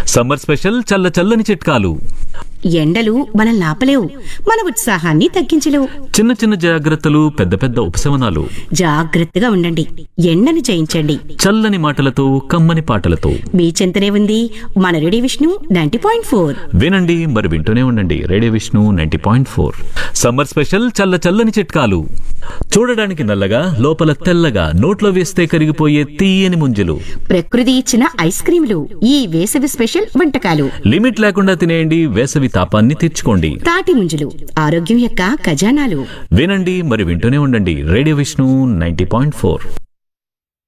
summer special చల్ల చల్లని చిట్కాలు ఎండలు మనల్ని ఆపలేవు మన ఉత్సాహాన్ని తగ్గించలేవు చిన్న చిన్న జాగ్రత్తలు పెద్ద పెద్ద ఉపశమనాలు జాగ్రత్తగా ఉండండి ఎండను జయించండి చల్లని మాటలతో కమ్మని పాటలతో మీ చెంతనే ఉంది మన radio Vishnu ninety point four వినండి మరి వింటూనే ఉండండి radio Vishnu ninety point four summer special చల్ల చల్లని చిట్కాలు చూడడానికి నల్లగా లోపల తెల్లగా నోట్లో వేస్తే కరిగిపోయే తీయని ముంజలు ప్రకృతి ఇచ్చిన ఐస్ క్రీంలు ఈ వేసవి స్పెషల్ వంటకాలు లిమిట్ లేకుండా తినేయండి వేసవి తాపాన్ని తీర్చుకోండి తాటి ముంజలు ఆరోగ్యం యొక్క ఖజానాలు వినండి మరి వింటూనే ఉండండి radio Vishnu ninety point four